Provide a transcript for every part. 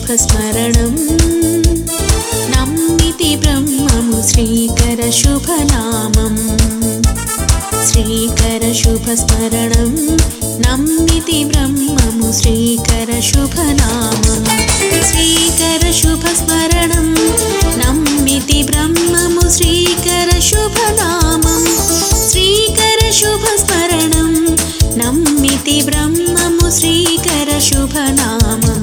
శుభస్మరణం నమ్మితి బ్రహ్మము శ్రీకర శుభనామం శ్రీకర శుభస్మరణం నమ్మితి బ్రహ్మము శ్రీకర శుభనామం శ్రీకర శుభస్మరణం నమ్మితి బ్రహ్మము శ్రీకర శుభనామం శ్రీకర శుభస్మరణం నమ్మితి బ్రహ్మము శ్రీకర శుభనామం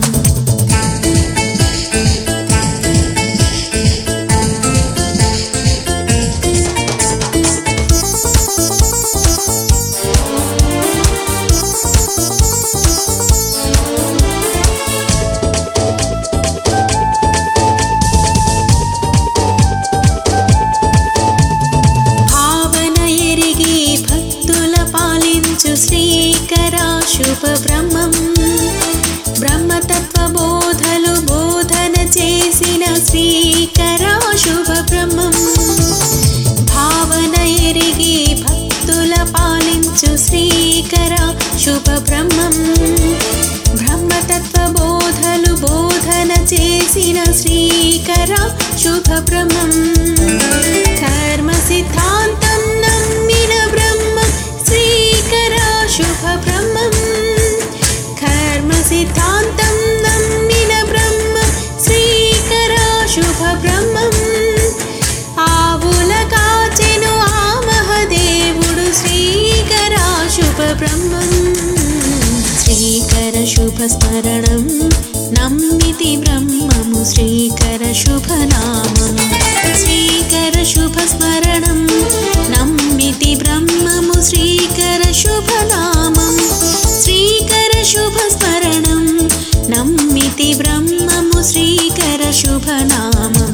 భావన ఎరిగి భక్తుల పాలించు శ్రీకర శుభ బ్రహ్మం బ్రహ్మతత్వ బోధలు బోధన చేసిన శ్రీకర శుభ బ్రహ్మం భావన ఎరిగి భక్తుల పాలించు శ్రీకర శుభ బ్రహ్మం బ్రహ్మతత్వ బోధలు బోధన చేసిన శ్రీకర శుభ బ్రహ్మం కర్మ సిద్ధాంతం నమ్మిన బ్రహ్మ శ్రీకర శుభ బ్రహ్మం కర్మ సిద్ధాంతం నమ్మిన బ్రహ్మ శ్రీకర శుభ బ్రహ్మం ఆవుల కాచెను ఆ మహదేవుడు శ్రీకర శుభ బ్రహ్మం శ్రీకర శుభ స్మరణం నమ్మితి బ్రహ్మము శ్రీకర శుభనామం శ్రీకర శుభ స్మరణం నమ్మితి బ్రహ్మము శ్రీకర శుభనామం శ్రీకర శుభ స్మరణం నమ్మితి బ్రహ్మము శ్రీకర శుభనామం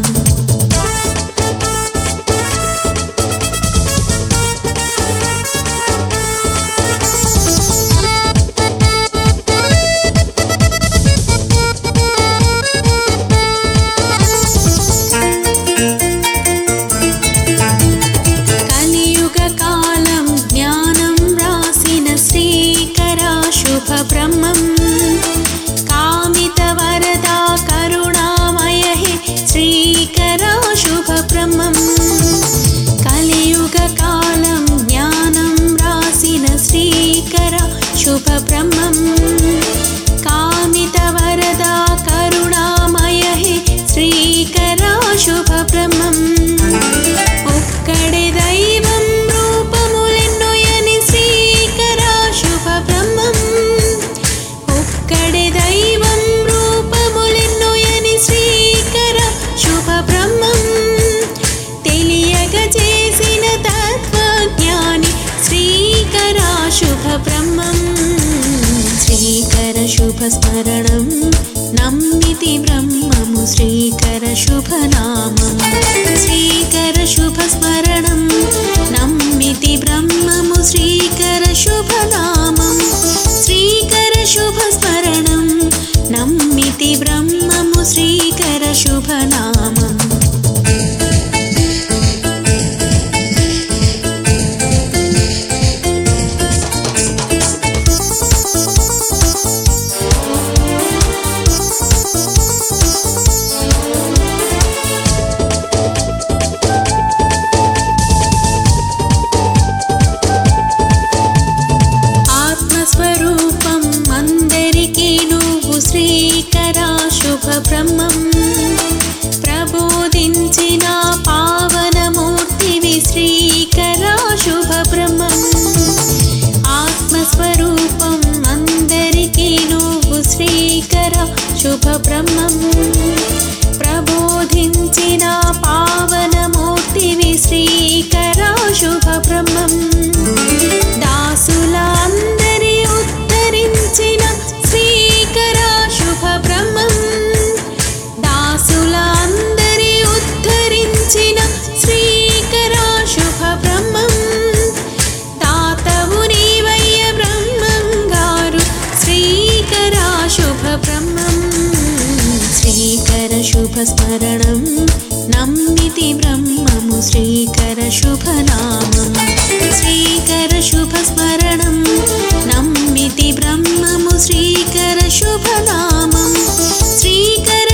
కలియుగ కాలం జ్ఞానం రాసిన శ్రీకర శుభ బ్రహ్మం కామిత వరదా కరుణామయ హే శ్రీకర శుభ బ్రహ్మం కలియుగ కాలం జ్ఞానం రాసిన శ్రీకర శుభ బ్రహ్మం కామిత వరదా కరుణామయ హే శ్రీకర శుభ బ్రహ్మం ఒక్కడే దైవం రూపములెన్నోయని శ్రీకర శుభ బ్రహ్మం ఒక్కడే దైవం రూపములెన్నోయని శ్రీకర శుభ బ్రహ్మం తెలియక చేసిన తత్వజ్ఞాని శ్రీకర శుభ బ్రహ్మం శ్రీకర శుభ స్మరణం నమ్మితి బ్రహ్మము శ్రీకర శుభనామం శ్రీకర శుభ స్మరణం నమ్మితి బ్రహ్మము శ్రీకర శుభనామం శ్రీకర శుభ స్మరణం నమ్మితి బ్రహ్మము శ్రీకర శుభనామం ఆత్మస్వరూపం అందరికీ నువ్వు శ్రీకర శుభ బ్రహ్మం ప్రబోధించిన పావనమూర్తివి శ్రీకర శుభ బ్రహ్మం ఆత్మస్వరూపం అందరికీ నువ్వు శ్రీకర శుభ బ్రహ్మం ప్రబోధించిన పావనమూర్తివి శ్రీకర శుభ బ్రహ్మం దాసుల అందరి ఉద్ధరించిన శ్రీకర శుభ బ్రహ్మం దాసుల అందరి ఉద్ధరించిన శ్రీకర శుభ బ్రహ్మం తాతవు నీవయ్య బ్రహ్మం గారు శ్రీకర శుభ బ్రహ్మం శ్రీకర శుభ స్మరణం నమ్మితి బ్రహ్మము శ్రీకర శుభనామం శ్రీకర శుభ స్మరణం నమ్మితి బ్రహ్మము శ్రీకర శుభనామం శ్రీకర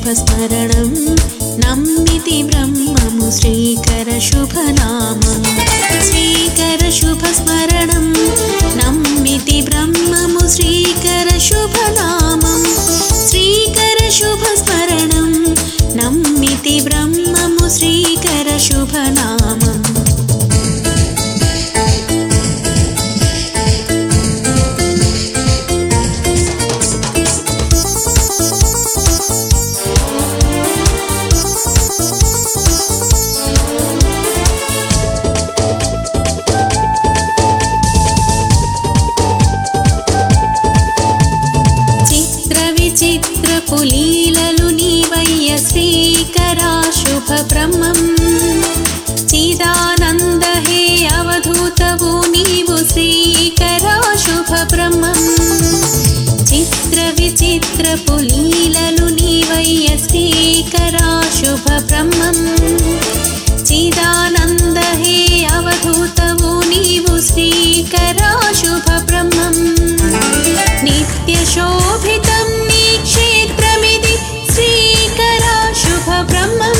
స్మరణం నమ్మితి బ్రహ్మము శ్రీకర శుభనామం శ్రీకర శుభ స్మరణం నమ్మితి బ్రహ్మము శ్రీకర శుభనామం శ్రీకర శుభ స్మరణం నమ్మితి బ్రహ్మము శ్రీకర శుభనామం చిత్ర విచిత్ర పులీలలు నీవయ్య శ్రీకరా శుభ బ్రహ్మం చిదానంద హే అవధూతవు నీవు శ్రీకరా శుభ బ్రహ్మం చిత్ర విచిత్ర పులీలలు నీవయ్య శ్రీకరా శుభ బ్రహ్మం చిదానంద హే అవధూతవు నీవు శ్రీకరా శుభ బ్రహ్మం నిత్యశోభితం నీ క్షేత్రమిది శ్రీకరా శుభ బ్రహ్మం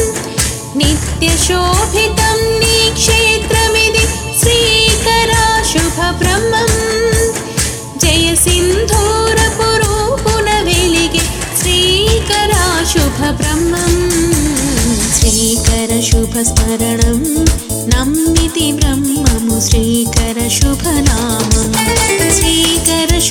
నిత్యశోభితం నీ క్షేత్రమిది శ్రీకరా శుభ బ్రహ్మం జయ సింధూర పురూపున వెలిగే శ్రీకరా శుభ బ్రహ్మం శ్రీకర శుభ స్మరణం నమ్మితి బ్రహ్మము శ్రీకర శుభనామం శ్రీకర